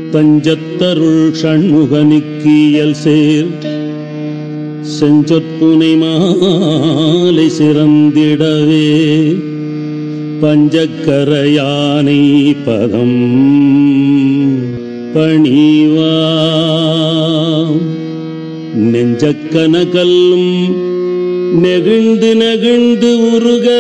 தஞ்சத்தருள் ஷண்முகனுக்கியல் சேர் செஞ்சொற்புனை மாலை சிறந்திடவே பஞ்சக்கர யானை பதம் பணிவா நெஞ்சக்கனகல்லும் நெகிழ்ந்து நெகிழ்ந்து உருக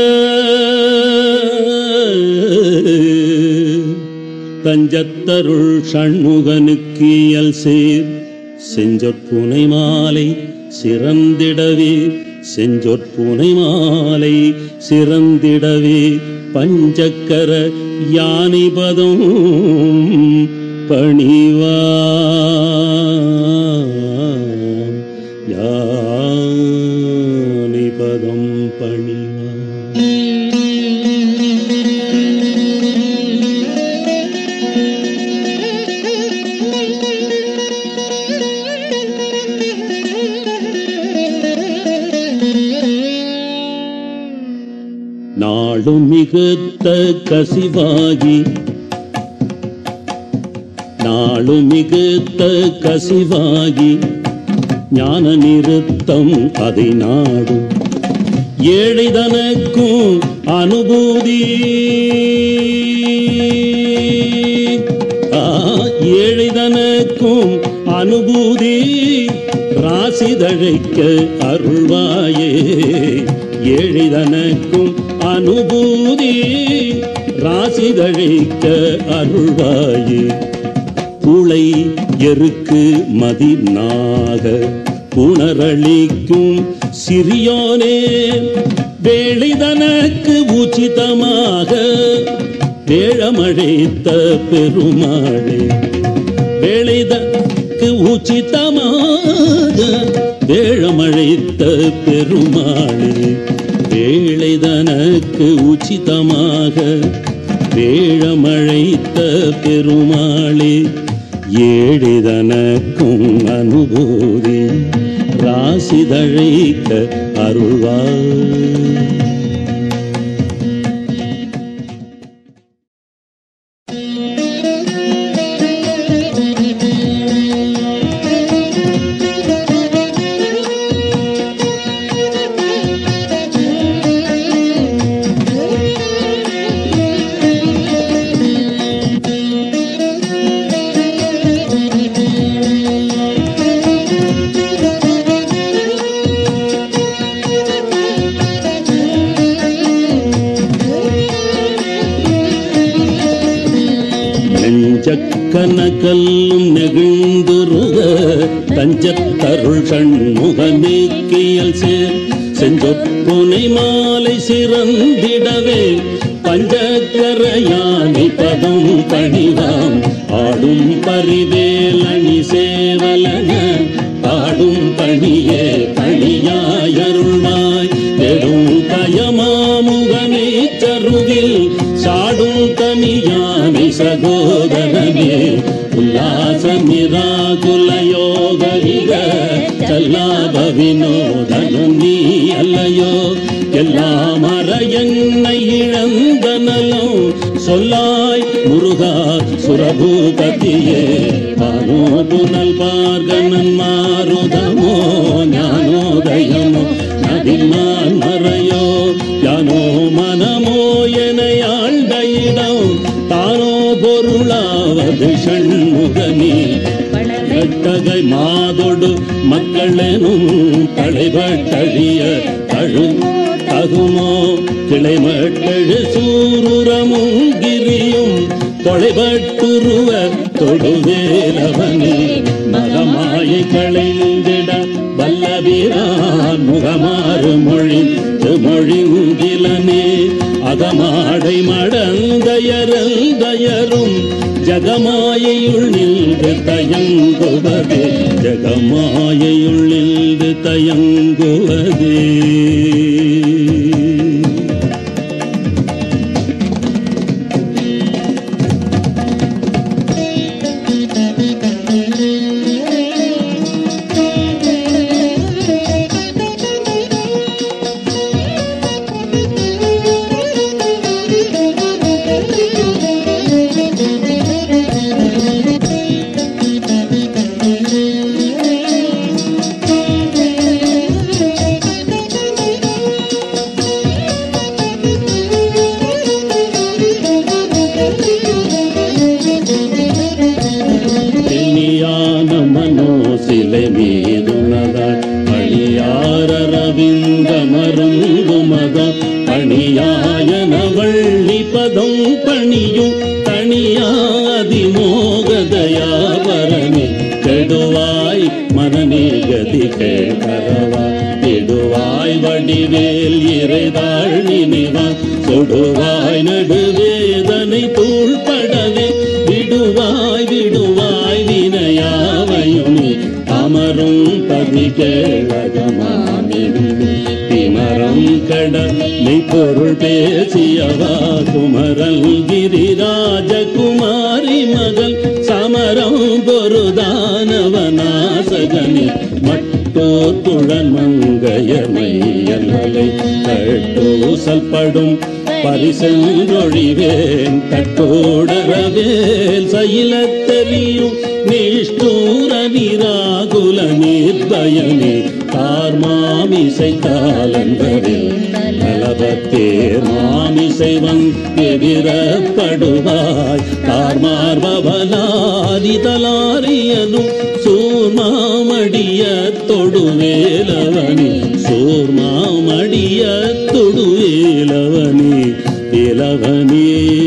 தஞ்சத்தருள் ஷண்முகனுக்கியல் சேர் செஞ்சொற்புனை மாலை சிறந்திடவே செஞ்சொற்புனை மாலை சிறந்திடவே பஞ்சக்கர யானை பதம் பணிவா யானை பதம் பணிவா நாளும் மிகுத்த கசிவாகி நாளும் மிகுத்த கசிவாகி ஞான நிறுத்தம் அதை நாடும் ஏழைதனக்கும் அனுபூதி ஆ, ஏழைதனக்கும் அனுபூதி ராசிதழைக்க அருள்வாயே ஏழிதனக்கும் அனுபூதி ராசிதழைக்க அருள்வாயே புளை எருக்கு மதிநாக புணரளிக்கும் சிறியோனே வேளிதனக்கு உச்சிதமாக வேழமழைத்த பெருமாளே வேளிதற்கு உச்சிதமாக வேழமழைத்த பெருமாளே வேளைதனக்கு உச்சிதமாக வேழமழைத்த பெருமாளே ஏழிதனக்கும் அனுபூதி ராசிதழைக்க அருள்வாய் நெஞ்சக்கனகல்லும் நெகிழ்ந்துருக தஞ்சத்தருள் ஷண்முகநீக்கியல் சேர் செஞ்சொற்புனை மாலை சிறந்திடவே பஞ்சக்கரையானை பதம் பணிவாம் ஆடும் பரிவேலணி சேவலன பாடும் பணியே பணியாயருள்வாய் நெடும் கயமாமுகமே சருவில் சாடும் தனியானை சகோதரனே உல்லாசமிராகுல யோகிக ಚಲ್ಲಾಭ ವಿನೋದನು ನೀ ಅಲ್ಲಯೋ எல்லாம் அற என்னை இழந்தனலும் சொல்லாய் முருகா சுரபூபதியே பானோ புனல் பார்கனன் மாருதமோ ஞானோதயமோ நதிமான் மறையோ யானோ மனமோ என ஆண்ட இடம் தானோ பொருளாவது ஷண்முகனே கட்டகை மாதொடு மக்களெனும் தலைபட்டழிய தழு தகுமோ கிளைமட்டழு சூருரமும் கிரியும் தொலைபட்டுருவர் தொடுவேலவனே மகமாயை களைந்திட வல்லவீரான் முகமாறு மொழி மொழிங்கிலனே அகமாடை மடந்தயரந்தயரும் ஜகமாயையுள் நின்று தயங்குவதே ஜகமாயையுள் நின்று தயங்குவதே மருங்குமதம் பணியாயன வள்ளி பதம் பணியும் தனியாதி மோகதயாபரமே கெடுவாய் மனநே கதி கேட்கரவா இடுவாய் வடிவேல் இறைதாள் நினைவான் சொடுவாய் நடுவேதனை தூள்படவே விடுவாய் விடுவாய் வினையாவையுமே அமரும் பதி கேளகமாமிருந்து திமரம் கட மெய்ப்பொருள் பேசியவா குமரல் கிரிராஜகுமாரி மகள் சமரம் பொருதானவனாசகனே மட்டோ துழன் மங்கையமையல்லை கட்டூசல்படும் பரிசென்றொழிவேன் கட்டோடரவேல் சைலத்தெறியும் நிஷ்டூர விராகுல நிர்பயனே கார்மாமிசை காலந்தரில் நலபத்தேர் மாமிசைவன் எதிரப்படுவாய் தார்மார்பவலாதிதலாரியனும் சூர்மாமடிய தொடுவேலவனே சூர்மாமடிய தொடுவேலவனே இளவனே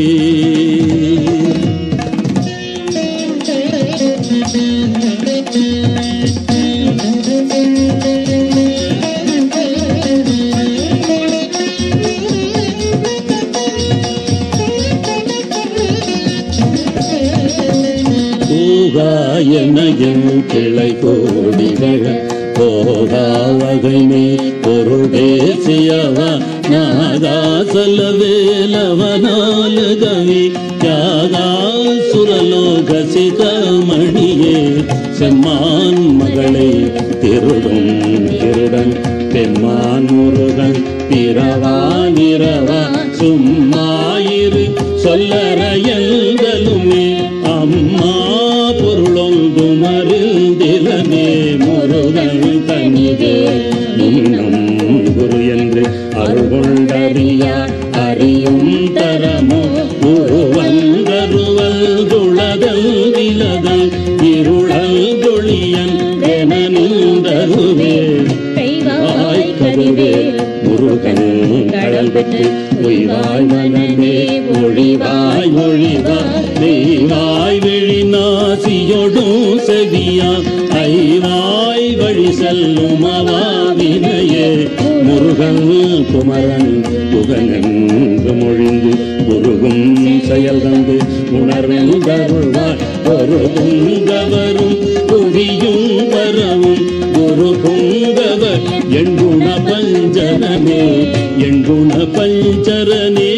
பூகாயனையும் கிளை கோடிகள் போகா வகைமே பொருள் பேசியவா நாகா சலவேலவனால கவி யாகா சுரலோக சிகமணியே செம்மான் மகளை திருடும் திருடன் பெம்மான் முருகன் பிறவான் இரவா சும்மாயிரு சொல்லறையல்களுமே அம்மா பொருளொன்றும் அறிந்திலனே முருகன் தனிதே இன்னும் குரு என்று அருகொண்டறியா அறியும் தரமோ உருவங்கருவல் துளதல் விலதல் இருளல் தொழியன் என நின்றருவே வாய் கருவே முருகன் கடல் பெற்று உய்வாய் மனமே ஒழிவாய் ஒழிவாய் தெய்வாய் விழி நாசியொடும் செவியா ஐவாய் வழி செல்லும் அவாவினையே முருகன் குமரன் புகனென்று மொழிந்து முருகும் செயல் தந்து உணர்வில் தருவாய் ஒரு புங்கவரும் புவியும் வரவும் ஒரு புங்கவர் எண்குண பஞ்சரனே எண்குண பஞ்சரனே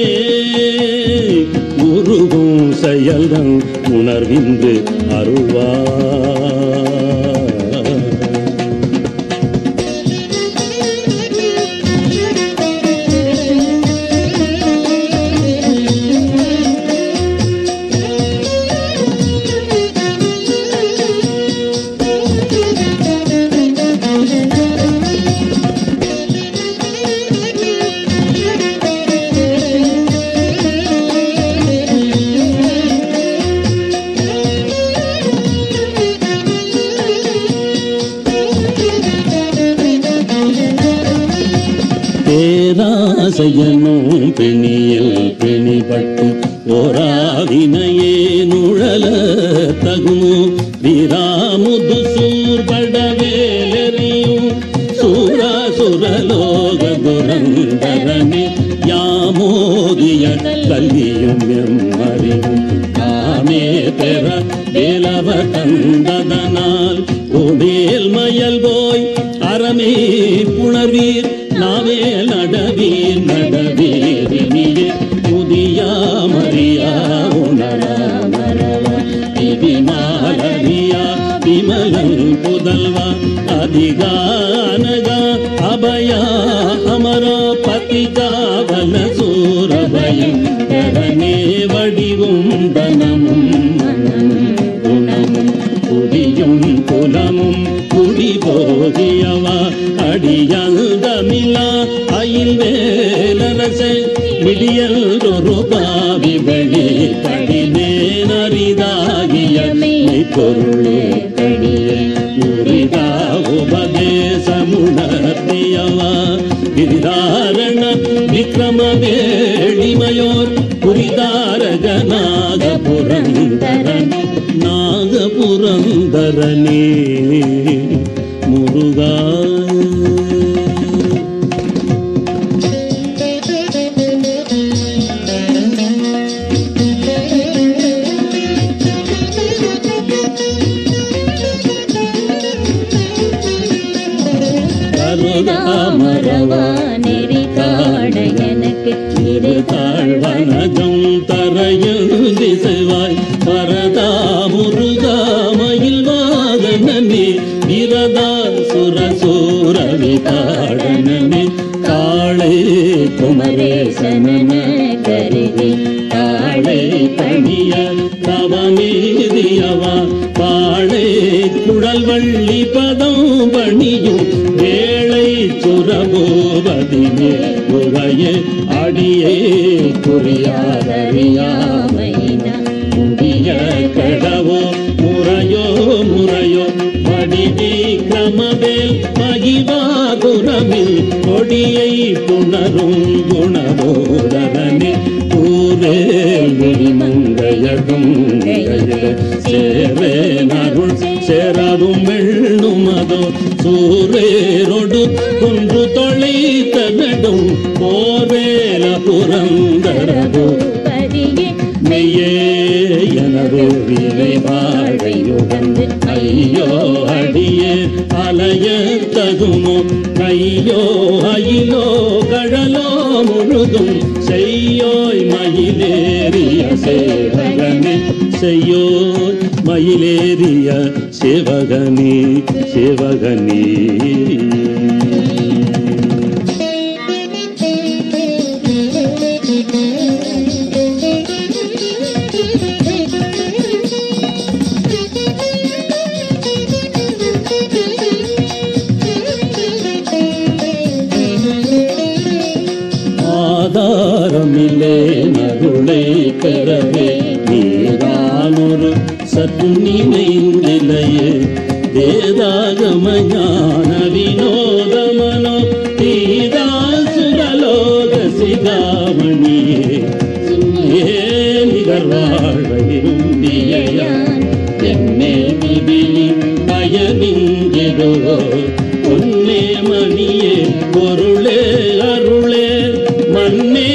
உருகும் செயல்கள் உணர்வின்று அருள்வார் பேராசையனும் பிணியில் பிணிபட்டு ஓராவினையே நுழல தகுமோ வீராமுது சூர்படவேலெறியும் சூராசுரலோக துரந்தரனே யாமோதிய கல்வியும் எம்மறிவும் தாமே பெற வேலவ தந்ததனால் உமேல் மயல் போய் அறமே புணர்வீர் நாவே நடவீர் நடவீர் இனியே புதியா மரியா உணரா மரவா இதி மாலரியா விமலன் புதல்வா அதிகானகா அபயா அமரா பதிகாவல சூரபயம் கரனே வடிவும் தனமும் மனமும் குணமும் குடியும் குலமும் குடி போகியவா அடியந்தமிழா அயில் வேலரச விடியல் ஒரு பாவி வழி படினேனரிதாகிய பொருளே கடியே உரிதா உபதேச தேசமுணர்த்தியவா விரிதாரண விக்ரம வேளிமையோர் புரிதாரக நாகபுரந்தரன் நாகபுரந்தரனே முருகா தாமரவா நெறி காண எனக்கு இரு தாழ்வனகம் தரையில் திசைவாய் பரதா முருகா மயில் வாகனனே விரதா சுர சூர விகாடனனே காளே குமரேசனன கருதி காளே தனிய தவமேதியவா பாழே குழல் வள்ளி பதம் பணியும் வேளை சுரபோவதினே குவையே அடியே குறியாதறியாமைனா முடிய கடவோ முறையோ முறையோ வடிவி கிரமவேல் மகிவாகுரமில் கொடியை புணரும் குணபோதரனே கூவேல் விழிமங்கையகும் சேவே நருள் சேரவும் வெள்ளுமதோ சூரேரொடு குன்று தொலைத்த நடும் போர்வேல புரந்தரதோ பதியே மெய்யே எனது விலை வாழை உகந்து ஐயோ அடியே அலைய தகுமோ ஐயோ அயிலோ கடலோ முழுதும் செய்யோய் மயிலேறிய சேவகனே செய்யோய் மயிலேறிய சேவகனே சேவகனே ஆதாரமில்லே நருளை பெறவே நீதானொரு சற்று நினைந்திலையே வேதாகம ஞான வினோதமனோ தீதா சுரலோக சிகாமணியே ஏ நிகழ்வாழ்விரும்பியான் என்னே விபிலி பயமிங்கிடோ பொன்னே மணியே பொருளே அருளே மண்ணே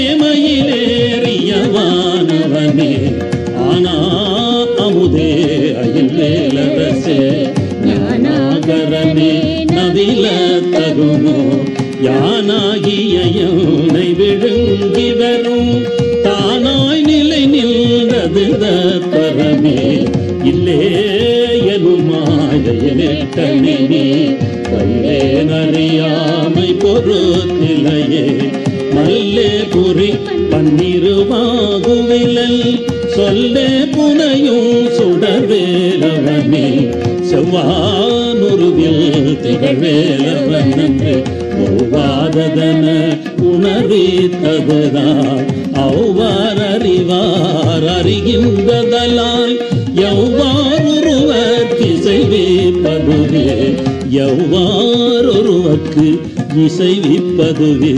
மயிலேறியவானவனே ஆனா அமுதே அயிலேலரசே ஞானாகரனே நவில தகுமோ யானாகிய யோனை விழுங்கி வரும் தானாய் நிலை நின்றது தரமே இல்லே எனும் மாயனே வல்லே நறியாமை பொறுத்திலையே மல்லே குறி பன்னிருவாகுவிலல் சொல்லே புனையும் சுடர்வேலவனே செவ்வானுருவில் திகழ்வேலவன் என்று ஒவ்வாததன உணர்வித்ததுதான் அவ்வாறு அறிவார் அறிகின்றதலால் எவ்வாறுருவர்க்கு இசைவிப்பதுவே எவ்வாறொருவர்க்கு இசைவிப்பதுவே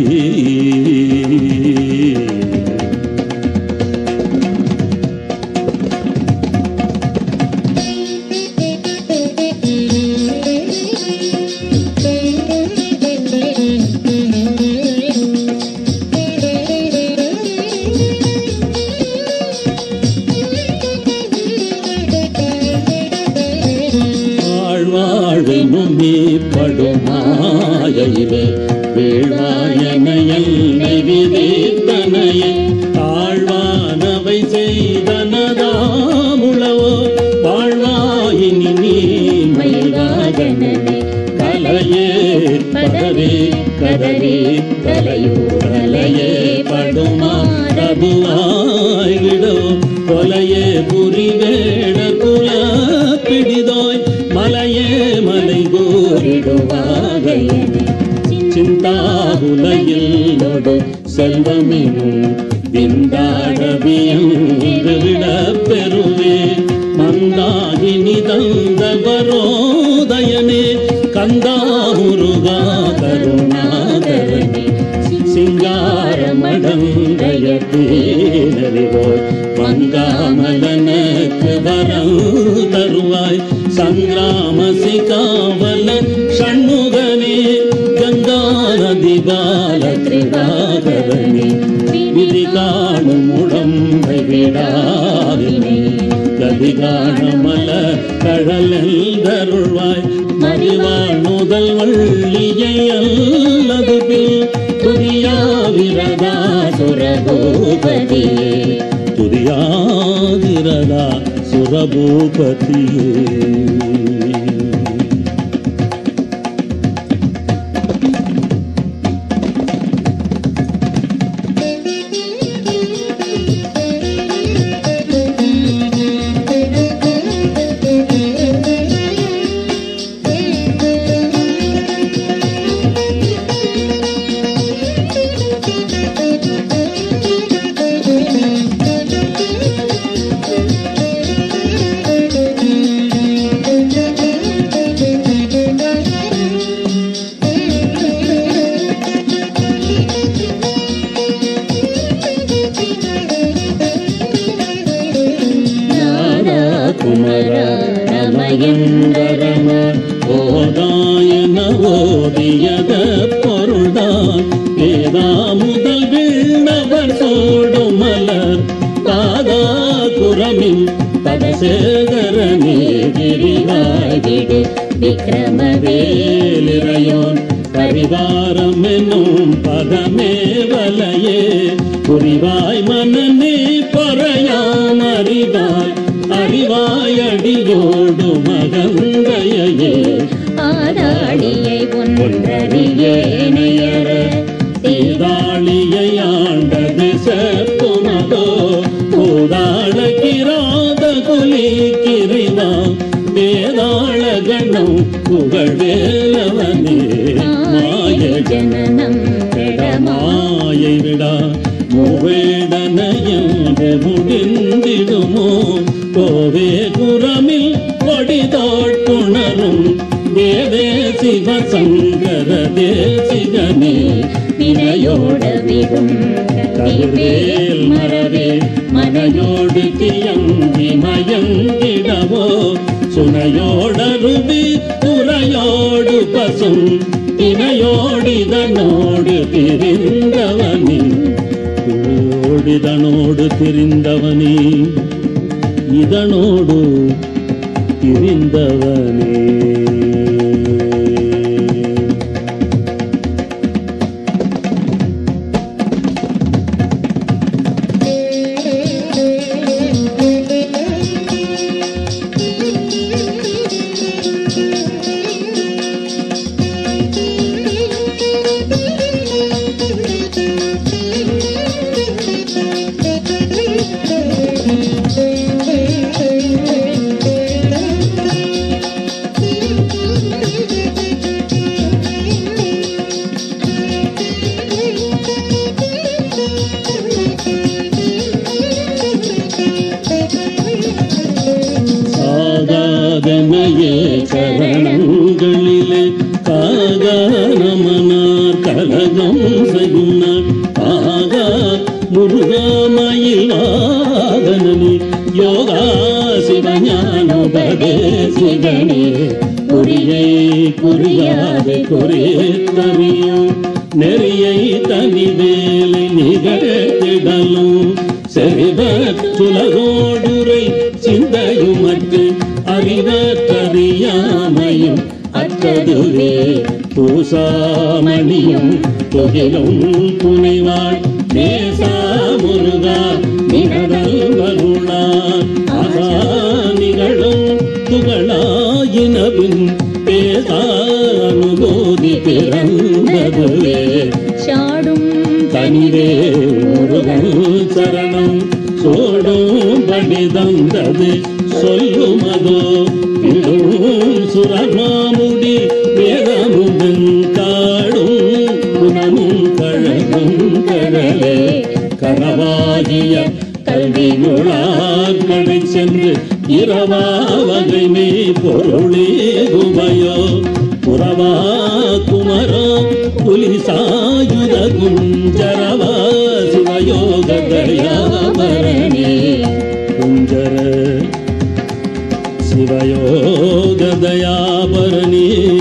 வாழ்வாழும் படுமாயிலே வீழ்வாயனையை விதித்தனையே தாழ்வானவை செய்தனதாமுளவோ வாழ்வாயினி நீ மயிலாகனே கலையே பதவே கதவே கலையோரலையே படுமா கதுவாயிடோ கொலையே புரிவேட குல பிடிதோய் மலையே மலை கோரிடுவாகையனே சிந்தாகுலையில் நொடு செல்வமெனும் விந்தாடவியங்கு விட பெறுவே மந்தாகினி தந்தவரோதயனே கந்தா முருகா கருணாகரனே சிங்கார மடங்கைய தேனறிவோய் மங்காமலனுக்கு வரம் தருவாய் சங்கிராம சிகாவல ஷண்முகனே கங்கா நதி பால கிருபாகரனே விதி காணும் உடம்பை விடாதினை கதி காணமல கடலில் தருள்வாய் மறிவாள் முதல் வள்ளியை அல்லது பின் துதியாவிரதா சுரபூபதியே துதியாதிரதா சுரபூபதியே நாரா குமர ரமயந்தரம ஓதாயன ஓதியத பொருள்தான் வேதா முதல் விண்ணவர் சோடும் மலர் தாதா குரமின் பதசேகரனே கிரிவாய் விடு விக்ரமவேல் வேலிரையோன் பரிவாரம் என்னும் பதமே வலையே புரிவாய் மனநே பறையாம் அறிவாய் அறிவாய் அடியோடு மகந்தையே ஆதாடியை ஒன்றறியேனையற தீதாளியை ஆண்டது செப்புமதோ பூதாள கிராத குலி கிரிதா வேதாள கணம் புகழ் வேலவனே மாய ஜனனம் கடமா மாயை விடா மூவேடனையன்று முடிந்திடுமோ கோவே குரமில் கொடிதோட்டுணரும் தேவே சிவ சங்கர தேசிகனே வினையோட விடும் கதிர்வேல் மரவே மனையோடு தியங்கி மயங்கிடவோ சுனையோடருவி துறையோடு பசும் இணையோடிதனோடு திரிந்தவனே ஓடிதனோடு திரிந்தவனே இதனோடு திரிந்தவனே சாகாதனையே சரணங்களிலே காகானமனார் கலகம் செய்யுனார் ஆகா முருகாமயில் வாகனனி யோகா சிவஞானோபதேசிகனே குறியை குறியாது குறித்தறியும் நெறியை தனி வேலை நிகழ்த்திடலும் செறிவற்றுலகோடுரை சிந்தையுமற்று அறிவற்றறியாமையும் அற்றதுவே பூசாமணியும் துகிலும் துணைவாள் தேசா முருகா நிகழல் வருளார் அகானிகளும் துகளாயினவின் பேசா அனுபூதி பிறந்ததுவே சாடும் தனிவே முருகன் சரணம் சோடும் படி தந்தது சொல்லுமதோ இடும் சுரமாமுடி வேதமுடன் காடும் குணமும் கழகும் கடலே கரவாகிய கல்வியுளார் கடை சென்று இரவா வகை மெய் பொருளே குமையோ புறவா குமரா புலிசாயுத குஞ்சரவா சிவயோக தயாபரணி குஞ்சர ಶಿವಯೋಗ ದಯಾಭರಣಿ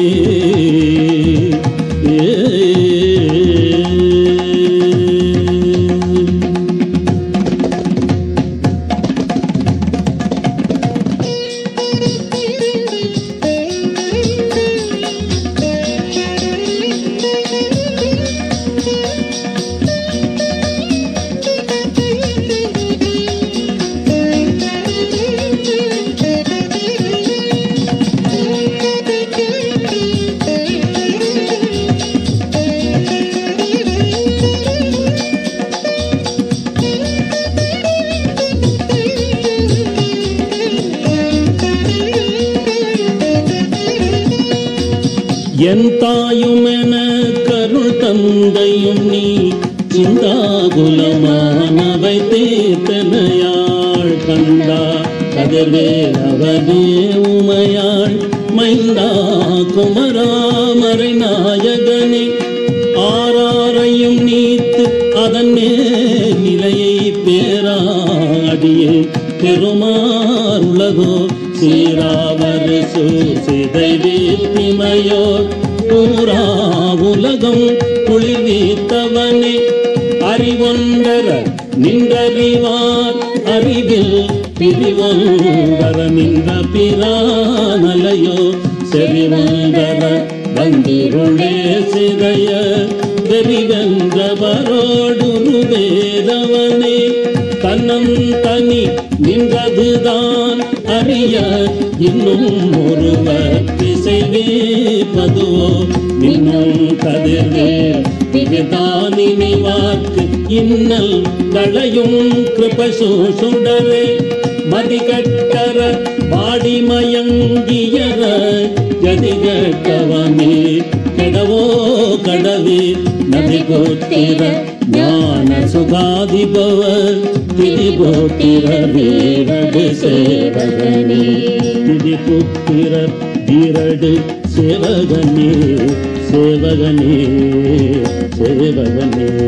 என் தாயும் என கருள் தந்தையும் நீ சிந்தாகுலமானவை தேத்தனையாள் கண்டா கதிர்வேலவனே உமையாள் மைந்தா குமராமரை நாயகனே ஆறாரையும் நீத்து அதன் மேல் நிலையை பேராடியே பெருமாறுலகோ சீராவர் சிதை வீழ்த்திமையோர் பூரா உலகம் குளிர்வீத்தவனே அறிவொன்றர நின்றறிவார் அறிவில் பிரிவொன்றர நின்ற பிரானலையோ செறிவொன்றர வந்திருளே சிதைய வெறிவென்றவரோடு வேதவனே தன்னம் தனி நின்றதுதான் அறிய இன்னும் ஒருவர் திசை வேப்பதுவோ இன்னும் கதிர்வே விகதானினி வாக்கு இன்னல் களையும் கிருபசூசுடரே மதிகட்டர பாடிமயங்கியர ஜதிகட்டவனே கெடவோ கடவே நதி கோத்திர ஞான சுகாதிபவ திதி கோத்திர வீரடு சேவகனே திதி புத்திர வீரடு சேவகனே சேவகனே சேவகனே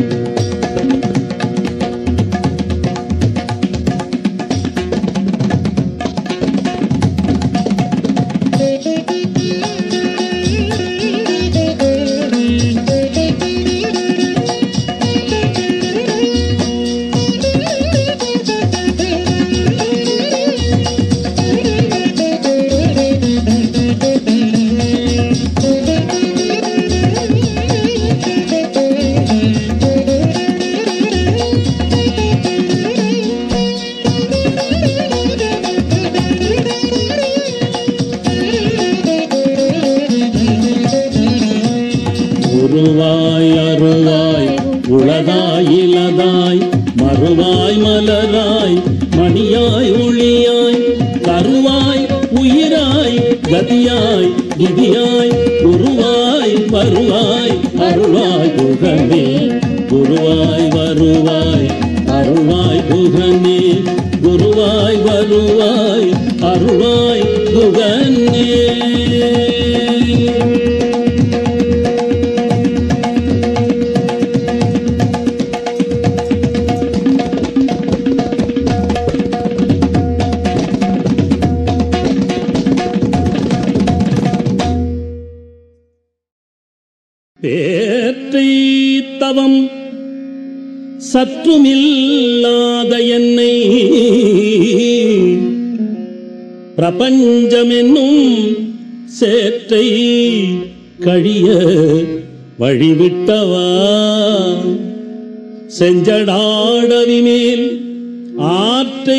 உருவாய் அருவாய் உளதாய் இலதாய் மறுவாய் மலராய் மணியாய் ஒளியாய் கருவாய் உயிராய் கதியாய் விதியாய் குருவாய் வருவாய் அருவாய் குகனே குருவாய் வருவாய் அருள்வாய் குகனே குருவாய் வருவாய் அருள்வாய் குகனே பேற்றை தவம் சற்றுமில்லாத என்னை பிரபஞ்சமென்னும் சேற்றை கழிய வழிவிட்டவா செஞ்சடாடவி மேல் ஆற்றை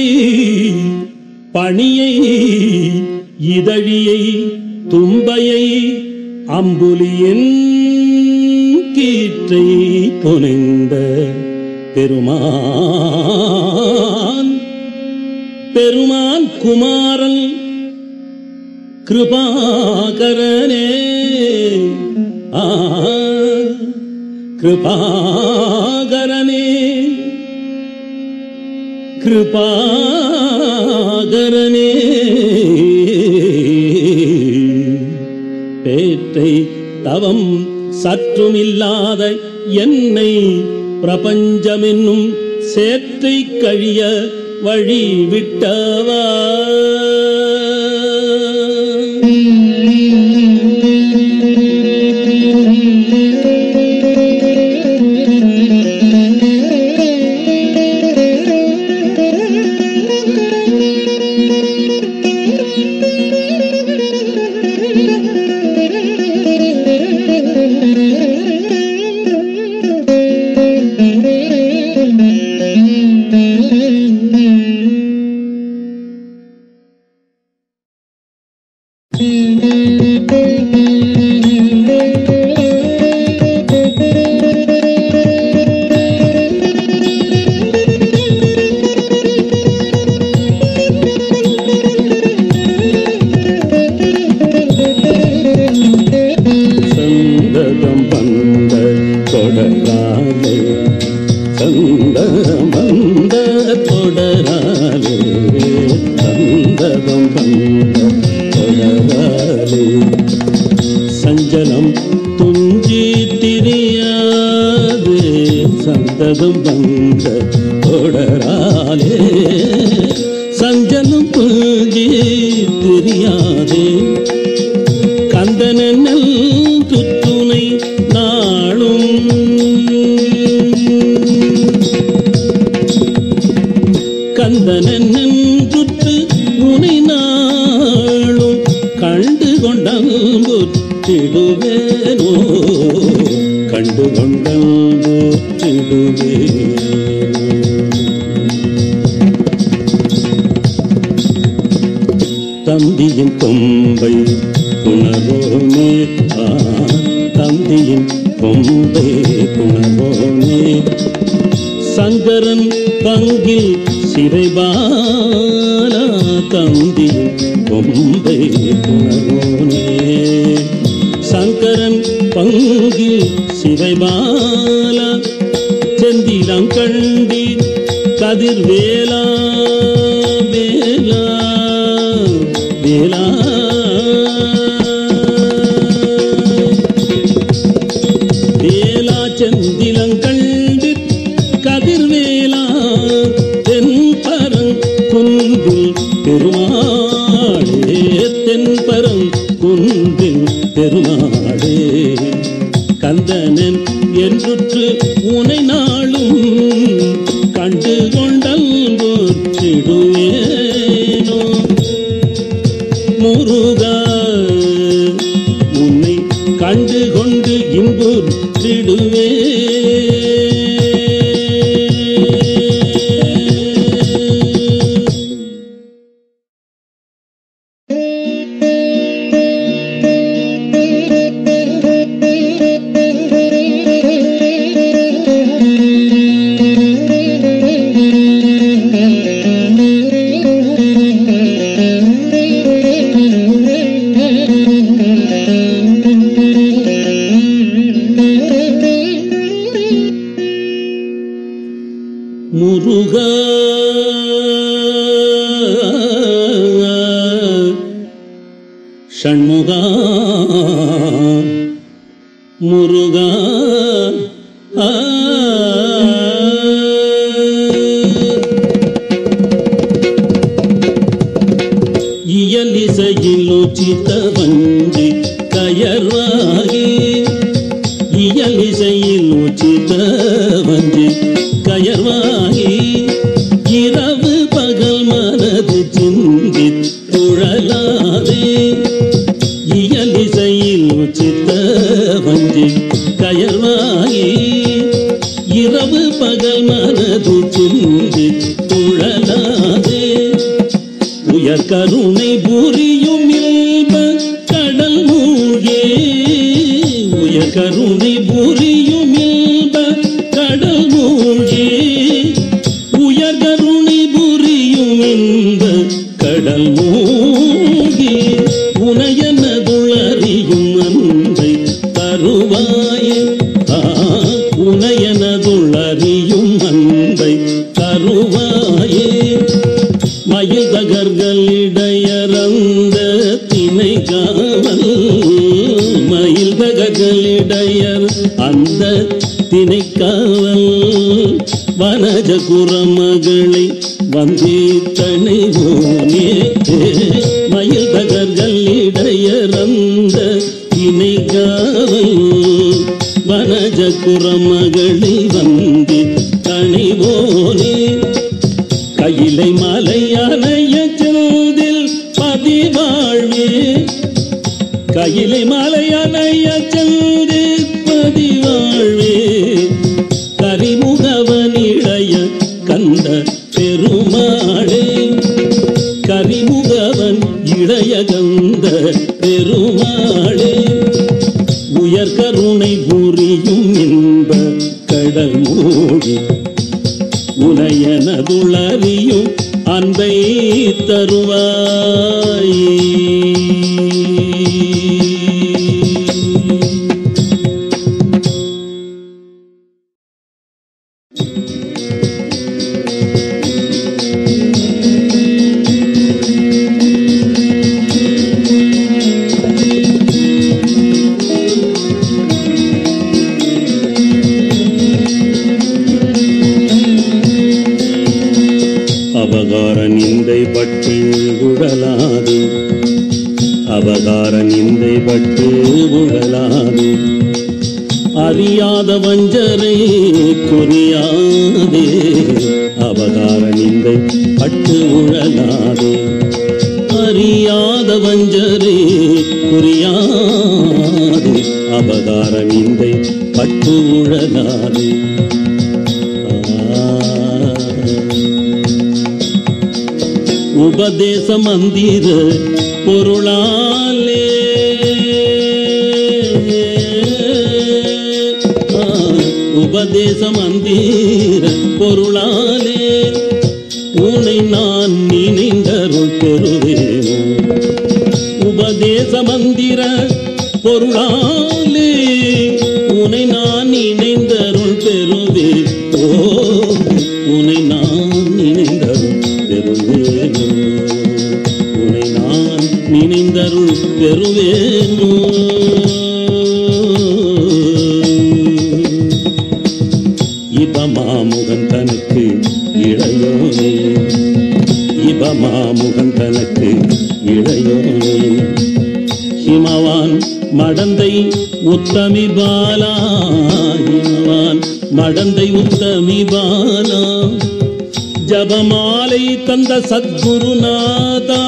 பணியை இதழியை தும்பையை அம்புலியின் கீற்றை புனைந்த பெருமான் பெருமான் குமாரன் கிருபாகரனே ஆ கிருபாகரனே கிருபாகரனே பேற்றை தவம் சற்றுமில்லாத என்னை பிரபஞ்சமென்னும் சேற்றை கழிய வழி விட்டவா சந்ததம் வந்த தொடராலே சந்ததம் வந்த தொடராலே சந்ததம் வந்த தொடராலே சஞ்சலம் துஞ்சி திரியாது சந்ததம் வந்த தொடராலே சஞ்சலம் துஞ்சி தெரியாதே கந்தனல் துத்துணை நாளும் கந்தனன் சுற்று உனை நாளும் கண்டு கொண்டிடுவேனோ கண்டு கொண்டிடுவேனோ தந்தியின் கொம்பை புணரோனே ஆ தந்தியின் கொம்பை புணரோனே சங்கரன் பங்கில் சிறைபாலா தந்தியின் கொம்பை புணரோனே சங்கரன் பங்கில் சிறைபாலா செந்திலம் கண்டி கதிர்வேலா வேலா வேலா வேலா செந்திலங்கண்டு கதிர்வேலா தென்பரங் குன்றில் பெருமாளே தென்பரங் குன்றில் பெருமாளே கந்தனன் என்றுற்று உனை நாளும் கண்டு கொண்டல் போற்றிடுவேனோ முருகா உன்னை கண்டு கொண்டு இன்புற்றிடுவே முருகா ஷண்முகா முருகா ஆ. இயலிசையில் உச்சித வஞ்சி கயர்வாகி இயலிசையில் உச்சித வஞ்சி கயர்வாகி இரவு பகல் மனது சிந்தி துழலாதே இயலிசையில் உச்சித்த வஞ்சி கயர்வாகி இரவு பகல் மனது சிந்தி துழலாதே உயர் கருணை புரியும் இல்ப கடல் மூழ்கே உயர் கருணை புரியும் இல்ப கடல் மூழ்கே உயர் கருணை புரியும் இந்த கடல் மூழ்கி உனையனதுளறியும் அன்பை தருவாயே ஆ, உனையனதுளறியும் அன்பை தருவாயே மயில் தகர்கள் இடையறந்த திணை காவல் திணைக்காவல் வனஜ குரமகளை வந்தே தனைவோனே மயில் தகர்கள் இடையறந்த திணைக்காவல் வனஜ குரமகளை வந்தே தணிவோனே கையிலை மலையானைய செந்தில் பதிவாழ்வே கையிலை மலையானைய செந்தில் பதிவாழ்வே கரிமுகவனிடைய கந்த பெருமாளே கரிமுகவன் இளைய கந்த பெருமாளே உயர் கருணை புரியும் இன்ப கடல் மூடி உனையனதுளறியும் அன்பை தருவாய் அபகார நிந்தை பட்டு உழலாது அபகார நிந்தை பட்டு உழலாது அறியாத வஞ்சரை குறியாதே அபகார நிந்தை பட்டு உழலாதே அறியாத வஞ்சரை குறியாதே அபகார நிந்தை பட்டு உழலாதே ஆ உபதேச மந்திர பொருளாலே ஆ, உபதேச மந்திர பொருளாலே உன்னை நான் நினைந்தருள் பெறுவேனோ உபதேச மந்திர பொருளாலே உனை நான் நினைந்தருள் பெறுவே ஓ உனை நான் நினைந்தருள் பெறுவேனோ உனை நான் நினைந்தருள் பெறுவேனோ இபமாமுகன் தனக்கு இளையோனே இபமாமுகன் தனக்கு இளையோனே ஹிமவான் மடந்தை உத்தமி பாலா ஹிமவான் மடந்தை உத்தமி பாலா ஜபமாலை தந்த சத்குருநாதா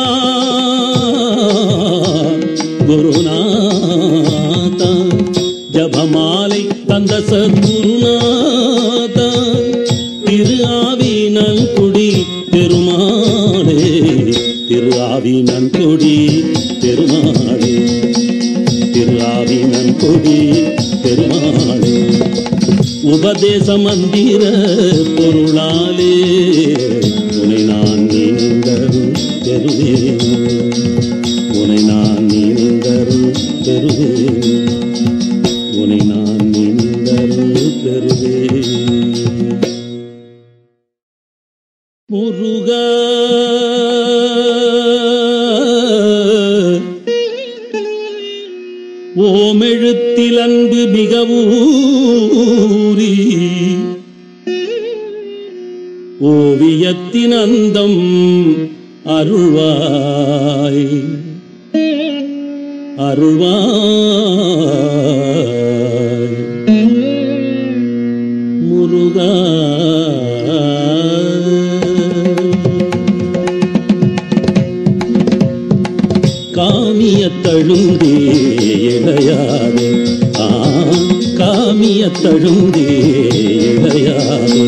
குருநாதா ஜபமாலை தந்த சத்குருநாதா திரு ஆவினன் குடி பெருமாளே திரு ஆவினன் கொடி பெருமாளே திரு ஆவினன் கொடி பெருமாளே உபதேச மந்திர பொருளாலே உனை நான் நினைந்தருள் பெறுவேன் உனை நான் நினைந்தருள் பெறுவேன் உனை நான் நினைந்தருள் பெறுவேன் முருகா ஓமெழுத்தில் அன்பு மிகவூரி ஓவியத்தின் அந்தம் அருள்வாய் அருள்வாய் முருகா காமிய தழுந்தே இளையாதே ஆ காமிய தழுந்தே இளையாதே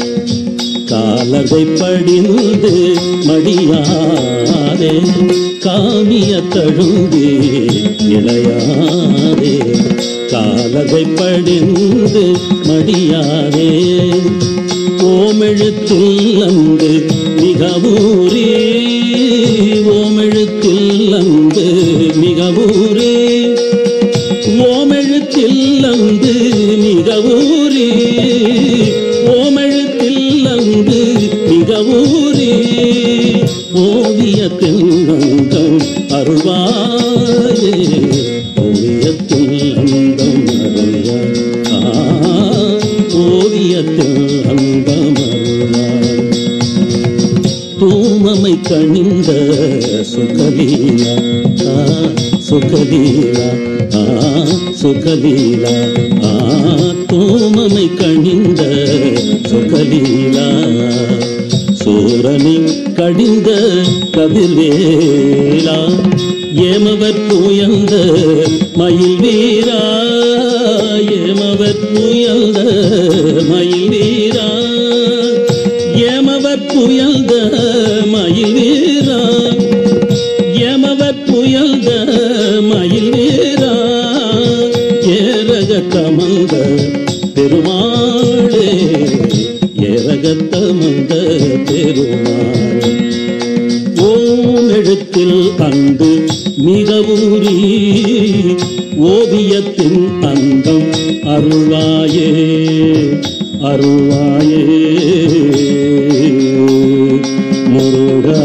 காலதை படிந்து மடியாதே காமிய தழுந்தே இளையாதே காலதை படிந்து மடியாதே ஓமெழுத்தில் அங்கு மிகவூரே ஓமெழுத்தில் அங்கு மிகவூரே ஓமெழுத்தில் அங்கு மிகவூரே ஓமெழுத்தில் அங்கு மிகவூரே ஓவியத்தில் அங்கம் அருள்வாயே ஓவியத்தில் அங்கம் அருள்வாய் ஆ கணிந்த சுகலீலா ஆ, சுகலீலா ஆ, சுகலீலா ஆ, தூமமை கணிந்த சுகலீலா சூரனை கடிந்த கதிர்வேலா ஏமவர் புயந்த மயில் வீரா ஏமவர் புயந்த மயில் வீரா ஏமவர் புயந்த மயில் வீரா ஏமவர் புயந்த மயில் வீரா ஏரக கமந்த பெருமாளே ஏரகத்தமந்த பெருமாள் ஓம் எழுத்தில் அன்பு மிக ஊறி ஓவியத்தின் அந்தம் அருள்வாயே அருள்வாயே முருகா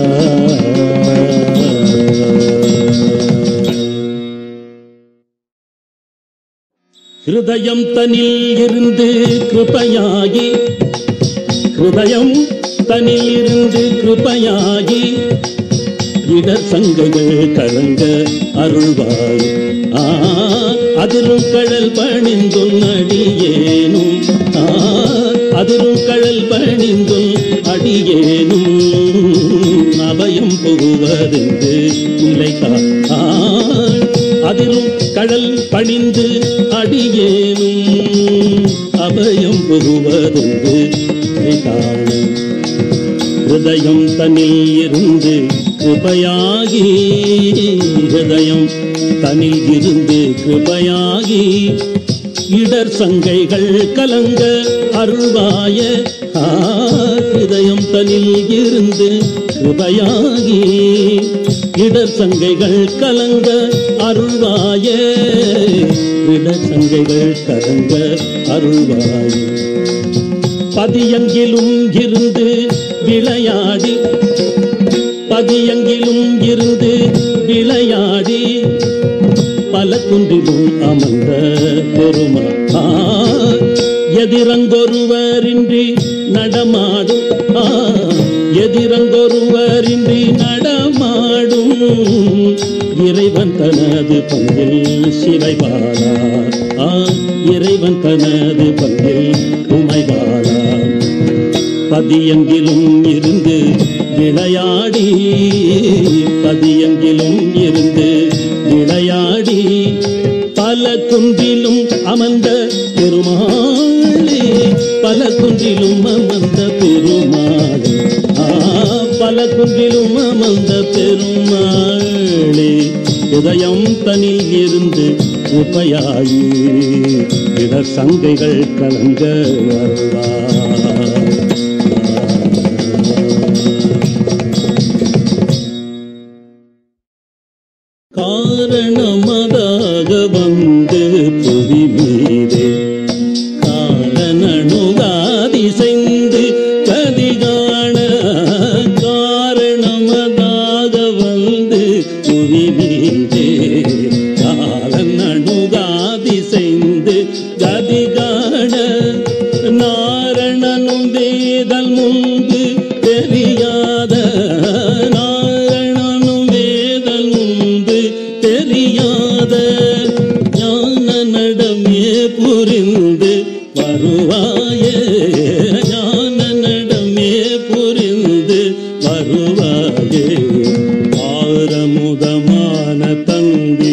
ஹிருதயம் தனில் இருந்து கிருபையாகி ஹிருதயம் தனில் இருந்து கிருபையாகி இடர் சங்கைகள் கலங்க அருள்வாய் ஆ அதிரும் கடல் பணிந்தும் அடியேனும் ஆ அதிரும் கடல் பணிந்தும் அடியேனும் அபயம் புகுவதென்று நிலைக்கா ஆ அதிரும் கடல் பணிந்து அடியேனும் அபயம் புகுவதென்று நிலைக்கான ஹிருதயம் தனில் இருந்து கிருபையாகி ஹிருதயம் தனில் இருந்து கிருபையாகி இடர் சங்கைகள் கலங்க அருள்வாய ஆ, ஹிருதயம் தனில் இருந்து கிருபையாகி இடர் சங்கைகள் கலங்க அருள்வாய இடர் சங்கைகள் கலங்க அருள்வாய பதியங்கிலும் இருந்து விளையாடி பதியங்கிலும் இருந்து விளையாடி பல குன்றிலும் அமர்ந்த பெருமா எதிரங்கொருவரின்றி நடமாடும் ஆ, எதிரங்கொருவரின்றி நடமாடும் இறைவன் தனது பங்கில் சிறைவாரா ஆ இறைவன் தனது பங்கில் உமைவாரா பதியங்கிலும் இருந்து விளையாடி பதியங்கிலும் இருந்து விளையாடி பல குன்றிலும் அமர்ந்த பெருமாளே பல குன்றிலும் அமர்ந்த பெருமாளே ஆ, பல குன்றிலும் அமர்ந்த பெருமாளே இதயம் தனில் இருந்து உபயாயி இடர் சங்கைகள் கலங்க வருவார் காரணமதாக வந்து புவி மீதே காலனணுகாதி செய்து கதிகாண காரணமதாக வந்து புவி மீதே காலனணுகாதி செய்து கதிகாண நாரணனும் வேதல் முன்பு தெரியாத நாரணனும் வேதல் முன்பு தெரியாத ஞான நடமே புரிந்து வருவாயே ஞான நடமே புரிந்து வருவாயே ஆரமுதமான தந்தி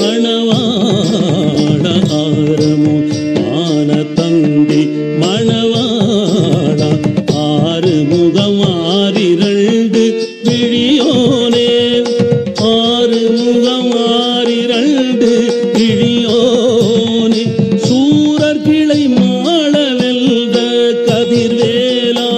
மணவாட ஆரமுமான தந்தி மணவாட ஆறு முகம் ஆறிரண்டு விழியோனே ஆறு முகம் ஆறிரண்டு விழியோனே சூரர் கிளை மாள வெல்ற கதிர்வேலா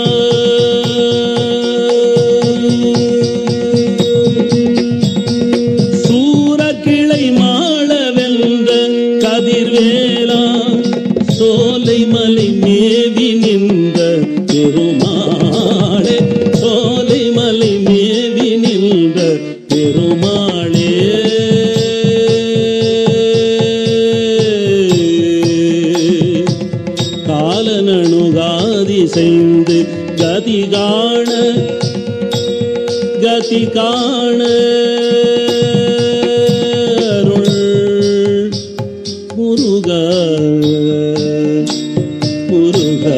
சூரர் கிளை மாள வெல்ற கதிர்வேலா சோலை மலை மேவி நின்ற பெருமாளே சோலை மலை மேவி நின்ற பெருமாளே காலனணுகாதி செய்து கதிகாண கதிகாண காட்சி காண அருள் முருகா முருகா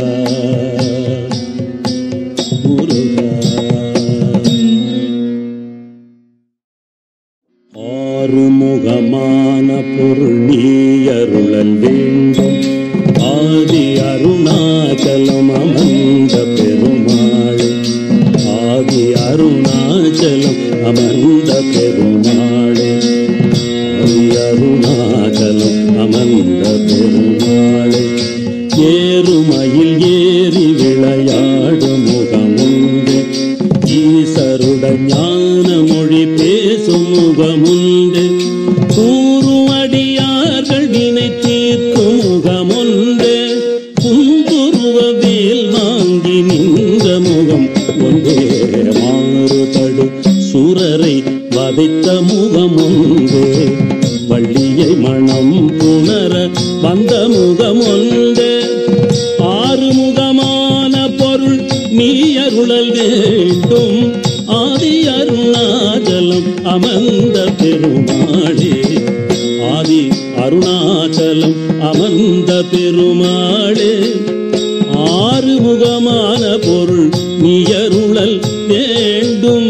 முருகா ஆறுமுகமான பொருள் நீ அருளல் வேண்டும் ஆதி அருணாச்சலம் அமர்ந்த பெருமாள் ஆதி அருணாச்சலம் அமர்ந்த பெருமாள் ஆதி அருணாச்சலம் அமர்ந்த பெருமாள் ஏறுமயில் ஏறி விளையாடும் முகமுண்டு ஈசருடன் ஞான மொழி பேசும் முகமுண்டு கூறும் அடியார்கள் வினை தீர்க்கும் முகமுண்டு குங்குருவ வேல் வாங்கி நின்ற முகம் ஒன்றே மாறுபடு சுரரை வதைத்த முகமுண்டு வள்ளியை மனம் புணர வந்த முகமொன்று ஆறுமுகமான பொருள் நீ அருளல் வேண்டும் ஆதி அருணாச்சலம் அமர்ந்த பெருமாளே ஆதி அருணாச்சலம் அமர்ந்த பெருமாளே ஆறுமுகமான பொருள் நீ அருளல் வேண்டும்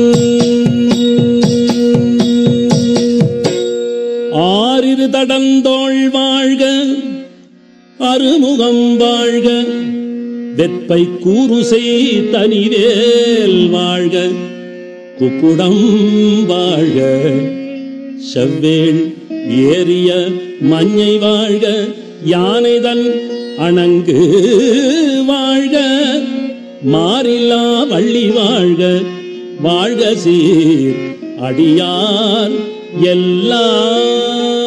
ஆறிரு தடந்தோள் வாழ்க அருமுகம் வாழ்க வெப்பை கூறுசை தனிவேல் வாழ்க குக்குடம் வாழ்க செவ்வேள் ஏறிய மஞ்சை வாழ்க யானைதன் அணங்கு வாழ்க மாறிலா வள்ளி வாழ்க வாழ்க சீர் அடியார் எல்லாம்